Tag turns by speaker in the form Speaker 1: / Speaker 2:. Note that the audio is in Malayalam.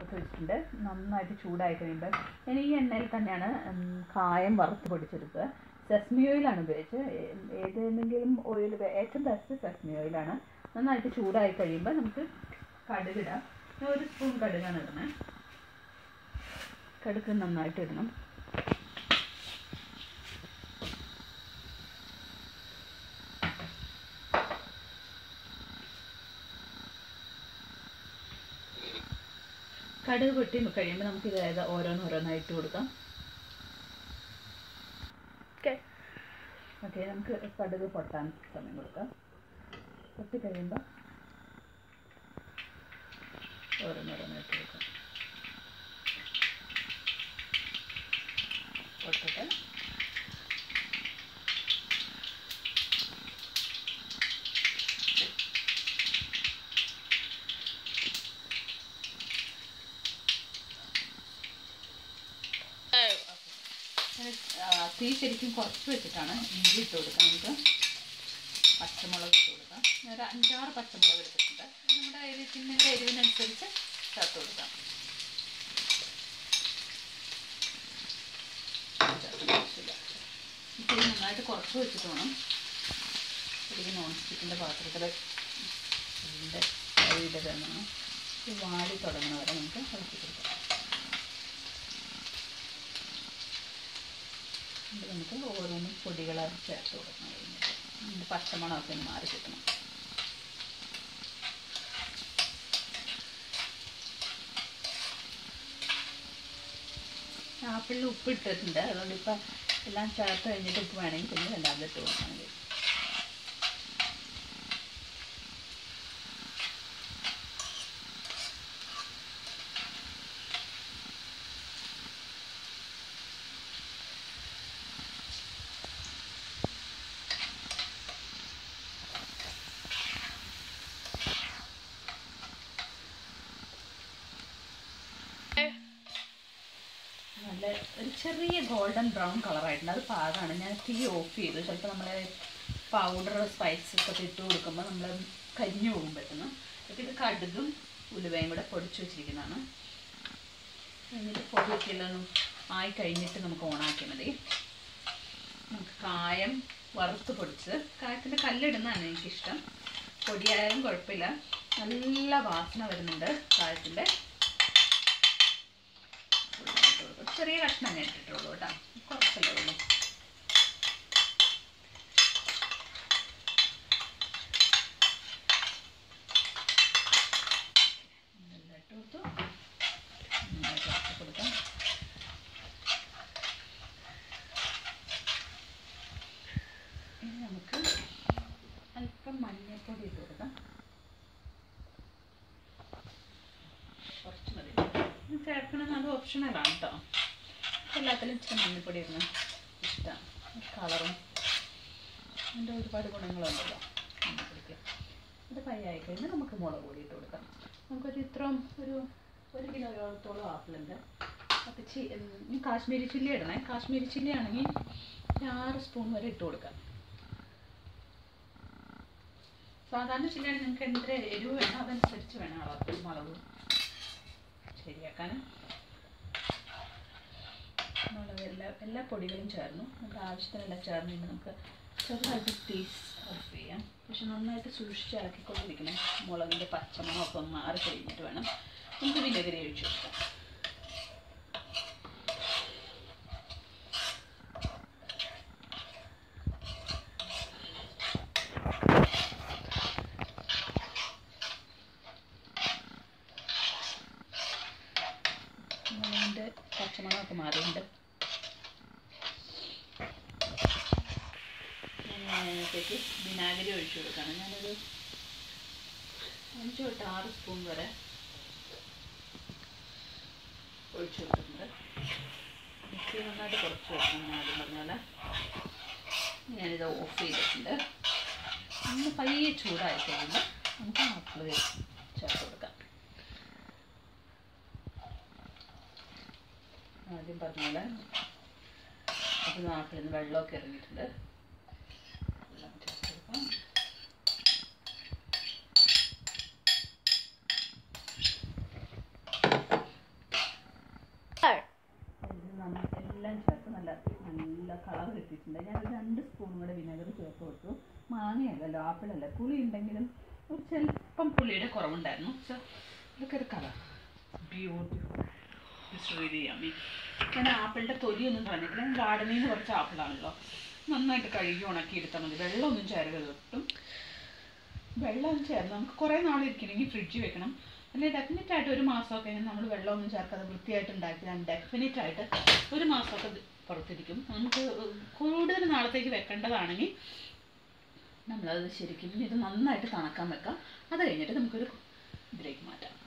Speaker 1: അടുപ്പത്ത് വെച്ചിട്ടുണ്ട് നന്നായിട്ട് ചൂടായി കഴിയുമ്പോൾ ഞാൻ ഈ എണ്ണയിൽ തന്നെയാണ് ഉം, കായം വറുത്ത് പൊടിച്ചെടുക്കുക സെസ്മി ഓയിലാണ് ഉപയോഗിച്ചത് ഏ- ഏതെങ്കിലും ഓയിൽ ഏറ്റവും ബെസ്റ്റ് സെസ്മി ഓയിലാണ് നന്നായിട്ട് ചൂടായി കഴിയുമ്പോൾ നമുക്ക് കടുകിടാം ഞാൻ ഒരു സ്പൂൺ കടുകാണ് ഇടുന്നത് കടുക് നന്നായിട്ട് ഇടണം കടുക് പൊട്ടി കഴിയുമ്പോൾ നമുക്ക് ഇത് ഓരോന്നോരോന്നായിട്ട് കൊടുക്കാം
Speaker 2: ഓക്കെ
Speaker 1: ഓക്കെ നമുക്ക് കടുക് പൊട്ടാൻ സമയം കൊടുക്കാം പൊട്ടി കഴിയുമ്പോൾ ഓരോന്നോരോന്നായിട്ട് കൊടുക്കാം പൊട്ടട്ടെ ആ, തീ ശരിക്കും കുറച്ച് വെച്ചിട്ടാണ് ഇഞ്ചി ഇട്ട് കൊടുക്കാം നമുക്ക് പച്ചമുളക് ഇട്ട് കൊടുക്കാം ഞാൻ ഒരു അഞ്ചാറ് പച്ചമുളക് എടുത്തിട്ടുണ്ട് ഇത് നമ്മുടെ എരിവിൻ്റെ എരിവിനനുസരിച്ച് ചേർത്ത് കൊടുക്കാം ചേർക്കേണ്ട ആവശ്യമില്ല. ഈ തീ നന്നായിട്ട് കുറച്ച് വെച്ചിട്ട് വേണം ശരിക്കും നോൺ സ്റ്റിക്കിൻ്റെ പാത്രത്തിൽ ഇതിൻ്റെ കൈയുടെ വേണം ഇത് വാടി തുടങ്ങണ വരെ നമുക്ക് ഇളക്കി കൊടുക്കാം ഇത് നമുക്ക് ഓരോന്നും പൊടികളായി ചേർത്ത് കൊടുക്കണം അതിൻ്റെ ഇതിൻ്റെ പച്ചമണമൊക്കെ ഒന്ന് മാറി കിട്ടണം ആപ്പിളിൽ ഉപ്പ് ഇട്ടിട്ടുണ്ട് അതുകൊണ്ട് ഇപ്പം എല്ലാം ചേർത്ത് കഴിഞ്ഞിട്ട് ഉപ്പ് വേണമെങ്കിൽ പിന്നെ രണ്ടാമത് ഇട്ട് കൊടുക്കാൻ മതി നല്ല ഒരു ചെറിയ ഗോൾഡൻ ബ്രൗൺ കളറായിട്ടുണ്ട് അത് പാകമാണ് ഞാൻ തീ ഓഫ് ചെയ്തു ചിലപ്പോൾ നമ്മൾ പൗഡർ സ്പൈസസ് ഒക്കെ ഇട്ട് കൊടുക്കുമ്പോൾ നമ്മൾ കരിഞ്ഞു പോകും പെട്ടെന്ന് അപ്പോൾ ഇത് കടുകും ഉലുവയും കൂടെ പൊടിച്ചു വെച്ചിരിക്കുന്നതാണ് എന്നിട്ട് പൊടിയൊക്കെ എല്ലാം ആയി കഴിഞ്ഞിട്ട് നമുക്ക് ഓണാക്കിയാൽ മതി നമുക്ക് കായം വറുത്ത് പൊടിച്ച് കായത്തിൻ്റെ കല്ലിടുന്നതാണ് എനിക്കിഷ്ടം പൊടിയായാലും കുഴപ്പമില്ല നല്ല വാസന വരുന്നുണ്ട് കായത്തിൻ്റെ ചെറിയ കഷ്ണം ഞാൻ ഇട്ടിട്ടുള്ളൂ കേട്ടോ കുറച്ചല്ലേ ഉള്ളൂ ഇതെല്ലാം ഇട്ട് കൊടുത്തു നന്നായിട്ട് ഇളക്കി കൊടുക്കാം ഇനി നമുക്ക് അല്പം മഞ്ഞൾപ്പൊടി ഇട്ട് കൊടുക്കാം കുറച്ച് മതി ഇത് ചേർക്കണം അത് ഓപ്ഷണലാണ് കേട്ടോ എല്ലാത്തിലും ഇച്ചിരി മഞ്ഞൾപ്പൊടി ഇടുന്ന ഇഷ്ടമാണ് കളറും അതിൻ്റെ ഒരുപാട് ഗുണങ്ങളുണ്ടല്ലോ മഞ്ഞൾപ്പൊടിക്ക് ഇത് ഫ്രൈ ആയി കഴിഞ്ഞാൽ നമുക്ക് മുളക് പൊടി ഇട്ട് കൊടുക്കാം നമുക്കൊരു ഇത്രയും ഒരു ഒരു കിലോത്തോളം ആപ്പിളുണ്ട് അപ്പോൾ ചി ഉം, കാശ്മീരി ചില്ലി ഇടണേ കാശ്മീരി ചില്ലി ആണെങ്കിൽ ഒരു ആറ് സ്പൂൺ വരെ ഇട്ട് കൊടുക്കാം സാധാരണ ചില്ലിയാണ് നിങ്ങൾക്ക് എന്ത് എരിവ് വേണം അതനുസരിച്ച് വേണം അളവ് മുളകും ശരിയാക്കാൻ മുളക് എല്ലാ എല്ലാ പൊടികളും ചേർന്നു നമുക്ക് ആവശ്യത്തിനെല്ലാം ചേർന്ന് കഴിഞ്ഞ് നമുക്ക് ചെറുതായിട്ട് ടീസ് ഓഫ് ചെയ്യാം പക്ഷെ നന്നായിട്ട് സൂക്ഷിച്ച് ഇളക്കിക്കൊണ്ടിരിക്കണം മുളകിൻ്റെ പച്ചമണമൊക്കെ ഒന്ന് മാറി കഴിഞ്ഞിട്ട് വേണം നമുക്ക് വിനെഗരി ഒഴിച്ച് കൊടുക്കാം മുളകിൻ്റെ പച്ചമണമൊക്കെ മാറിയിട്ടുണ്ട് അതിനകത്തേക്ക് വിനാഗിരി ഒഴിച്ചു കൊടുക്കുകയാണ് ഞാനൊരു അഞ്ച് തൊട്ട് ആറ് സ്പൂൺ വരെ ഒഴിച്ചു കൊടുക്കുന്നുണ്ട് മിക്സി നന്നായിട്ട് കുറച്ച് വെക്കണം ഞാൻ ആദ്യം പറഞ്ഞ പോലെ ഞാനിത് ഓഫ് ചെയ്തിട്ടുണ്ട് ഒന്ന് പയ്യെ ചൂടായി കഴിയുമ്പോൾ നമുക്ക് ആപ്പിൾ ചേർത്ത് കൊടുക്കാം ആദ്യം പറഞ്ഞ പോലെ അത് നാട്ടിൽ നിന്ന് വെള്ളമൊക്കെ ഇറങ്ങിയിട്ടുണ്ട് വെള്ളം ചേർത്ത് കൊടുക്കാം നല്ല കളർ കിട്ടിയിട്ടുണ്ട് ഞാൻ ഒരു രണ്ട് സ്പൂൺ കൂടെ വിനെഗർ ചേർത്ത് കൊടുത്തു മാങ്ങയല്ലല്ലോ ആപ്പിളല്ല പുളി ഉണ്ടെങ്കിലും ഒരു ചെല്പം പുളിയുടെ കുറവുണ്ടായിരുന്നു സോ ഇതൊക്കെ ഒരു colour beautiful it's really yummy ഞാൻ ആപ്പിളിൻ്റെ തൊലിയൊന്നും കളഞ്ഞിട്ടില്ല ഞാൻ ഗാർഡനിൽ നിന്ന് കുറച്ച് ആപ്പിളാണല്ലോ നന്നായിട്ട് കഴുകി ഉണക്കി എടുത്താൽ മതി വെള്ളമൊന്നും ചേരരുത് ഒട്ടും വെള്ളം ചേർന്ന് നമുക്ക് കുറേ നാൾ ഇരിക്കണമെങ്കിൽ ഫ്രിഡ്ജിൽ വെക്കണം അല്ലെങ്കിൽ ഡെഫിനറ്റ് ആയിട്ട് ഒരു മാസമൊക്കെ നമ്മൾ വെള്ളമൊന്നും ചേർക്കാതെ വൃത്തിയായിട്ട് ഉണ്ടാക്കിയാൽ ഡെഫിനറ്റ് ആയിട്ട് ഒരു മാസമൊക്കെ ഇത് പുറത്തിരിക്കും നമുക്ക് കൂടുതൽ നാളത്തേക്ക് വെക്കേണ്ടതാണെങ്കിൽ നമ്മളത് ശരിക്കും ഇത് നന്നായിട്ട് തണക്കാൻ വെക്കാം അത് കഴിഞ്ഞിട്ട് നമുക്കൊരു ഇതിലേക്ക് മാറ്റാം